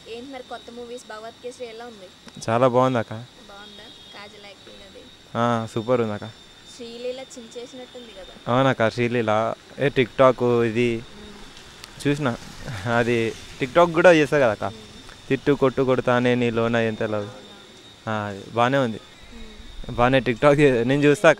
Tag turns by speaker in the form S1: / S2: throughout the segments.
S1: ఏంటి మరి కొత్త మూవీస్ భగవత్ కేసరి ఎలా ఉంది
S2: చాలా బాగుంది అక్క
S1: బాగుందా కాజల్ యాక్టింగ్ అది
S2: ఆ, సూపర్ ఉంది అక్క
S1: శ్రీలీల చించేసినట్టుంది కదా
S2: అవునక్క శ్రీలీల ఏ టిక్ టాక్ ఇది చూసిన అది టిక్ టాక్ కూడా చేస్తా కదా అక్క తిట్టు కొట్టు కొడతానే నీలోన ఎంత లవ్ ఆ, అది బాగానే ఉంది బాగానే టిక్ టాక్ చే- నేను చూస్తాక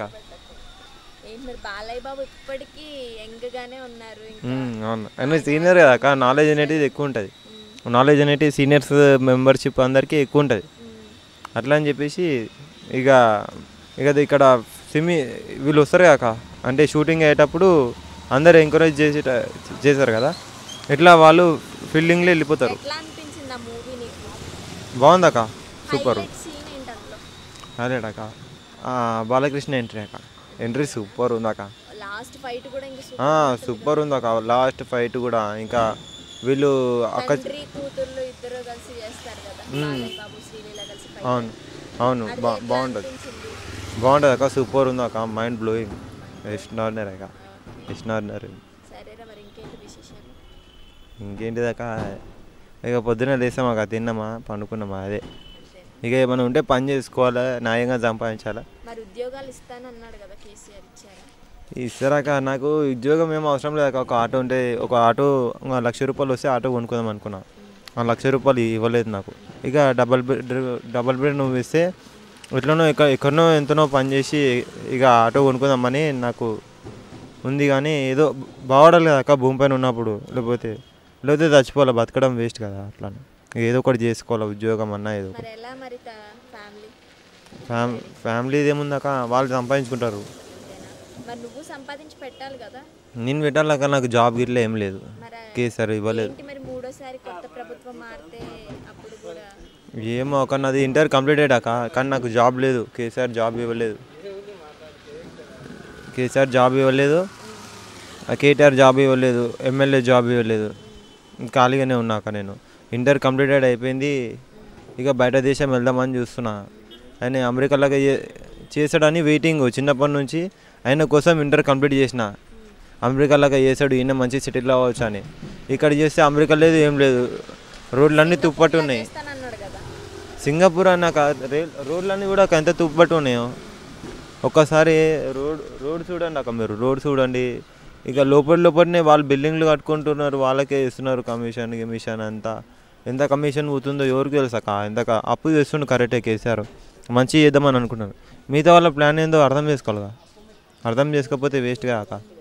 S1: ఏంటి మరి బాలయ్య బాబు ఇప్పటికీ యంగ్ గానే ఉన్నారు ఇంకా
S2: అవును అయినా సీనియర్ కదా అక్క నాలెడ్జ్ అనేది ఎక్కువ ఉంటుంది నాలెడ్జ్ అనేది సీనియర్స్ మెంబర్షిప్ అందరికీ ఎక్కువ ఉంటుంది అట్లా అని చెప్పేసి ఇక ఇక అది ఇక్కడ సిమి వీళ్ళు వస్తారు కాక అంటే షూటింగ్ అయ్యేటప్పుడు అందరు ఎంకరేజ్ చేసి చేశారు కదా ఇట్లా వాళ్ళు ఫీల్డింగ్లో వెళ్ళిపోతారు
S1: ఎట్లా అనిపించింది ఆ మూవీ నీకు
S2: బాగుందక్క సూపర్
S1: హైలైట్ సీన్ ఏంటి అందులో
S2: అదేడక్క బాలకృష్ణ ఎంట్రీ అక్క ఎంట్రీ సూపర్ ఉందక్క
S1: లాస్ట్ ఫైట్ కూడా ఇంకా
S2: ఆ,
S1: సూపర్
S2: సూపర్ ఉందక్క లాస్ట్ ఫైట్ కూడా ఇంకా వీళ్ళు అక్క
S1: తండ్రి కూతుర్లు ఇద్దరు కలిసి చేస్తారు కదా బాలయ్య బాబు శ్రీలీల కలిసి fight.
S2: అవును అవును
S1: అది
S2: బా
S1: ఎట్లా
S2: బాగుంటుంది
S1: అనిపించింది?
S2: బాగుంటుంది అక్క సూపర్ ఉంది అక్క మైండ్ బ్లోయింగ్ ఎక్స్ట్రాడినరీ అక్క ఎక్స్ట్రాడినరీ
S1: సరేరా మరి ఇంకేంటి విశేషాలు
S2: ఇంకేంటిదక్క ఇక పొద్దున లేసామా అక్క తిన్నామా పండుకున్నామా అదే ఇక ఏమైనా ఉంటే పని చేసుకోవాలా న్యాయంగా సంపాదించాలా
S1: మరి ఉద్యోగాలు ఇస్తానన్నాడు కదా కేసీఆర్ ఇచ్చారా
S2: ఇస్తారాక నాకు ఉద్యోగం ఏం అవసరం లేదు అక్క. ఒక ఆటో ఉంటే ఒక ఆటో ఒక లక్ష రూపాయలు వస్తే ఆటో కొనుక్కుందాం అనుకున్నా ఆ లక్ష రూపాయలు ఇవ్వలేదు నాకు ఇక డబల్ బెడ్ డబల్ బెడ్ నువ్వు ఇస్తే ఎట్లనో ఎక్కడ ఎక్కడనో ఎంతనో పని చేసి ఇక ఆటో కొనుక్కుందామని నాకు ఉంది కానీ ఏదో బాగుండాలి కదా అక్క భూమి పైన ఉన్నప్పుడు లేకపోతే లేకపోతే చచ్చిపోవాలి బతకడం వేస్ట్ కదా అట్లా ఏదో ఒకటి చేసుకోవాలి ఉద్యోగం అన్నా ఏదో ఒకటి
S1: మరి ఎలా మరి ఫ్యామిలీ
S2: ఫ్యామ్ ఫ్యామిలీది ఏముందక్క వాళ్ళు సంపాదించుకుంటారు
S1: అంతేనా మరి నువ్వు సంపాదించి పెట్టాలి కదా
S2: నేను పెట్టాలక్క నాకు జాబ్ గిట్లా ఏం లేదు
S1: మరి
S2: కేసీఆర్ ఇవ్వలేదు
S1: ఏంటి మరి మూడోసారి కొత్త ప్రభుత్వం మారితే అప్పుడు కూడా
S2: ఏమో ఒక నాది ఇంటర్ కంప్లీట్ అయ్యాక కానీ నాకు జాబ్ లేదు కేసీఆర్ జాబ్ ఇవ్వలేదు కేసీఆర్ జాబ్ ఇవ్వలేదు ఆ కేటీఆర్ జాబ్ ఇవ్వలేదు ఎమ్మెల్యే జాబ్ ఇవ్వలేదు ఖాళీగానే ఉన్నాక నేను ఇంటర్ కంప్లీటెడ్ అయిపోయింది ఇక బయట దేశం వెళ్దామని చూస్తున్నా ఆయన అమెరికాలోకి చే- చేశాడని వెయిటింగ్ చిన్నప్పటి నుంచి ఆయన కోసం ఇంటర్ కంప్లీట్ చేసిన అమెరికాలోకి చేశాడు ఈయన మంచి సిటీలో అవ్వచ్చు అని ఇక్కడ చేస్తే అమెరికా లేదు ఏం లేదు రోడ్లన్నీ తుప్పట్టు ఉన్నాయి
S1: చేస్తానన్నాడు కదా
S2: సింగపూర్ అన్నాక రైల్ రోడ్లన్నీ కూడా ఎంత తుప్పట్టు ఉన్నాయో ఒక్కసారి రోడ్ రోడ్ చూడండి అక్క మీరు రోడ్ చూడండి ఇక లోపల లోపలనే వాళ్ళు బిల్డింగ్లు కట్టుకుంటున్నారు వాళ్ళకే ఇస్తున్నారు కమిషన్ గిమిషన్ అంతా ఎంత కమిషన్ పోతుందో ఎవరికి తెలుసు అక్క ఎంత క- అప్పు చేస్తుండు కరెక్టే కేసీఆర్ మంచి చేద్దామని అనుకున్నాను మిగతా వాళ్ళ ప్లాన్ ఏందో అర్థం చేసుకోవాలిగా అర్థం చేసుకోకపోతే వేస్ట్గా అక్క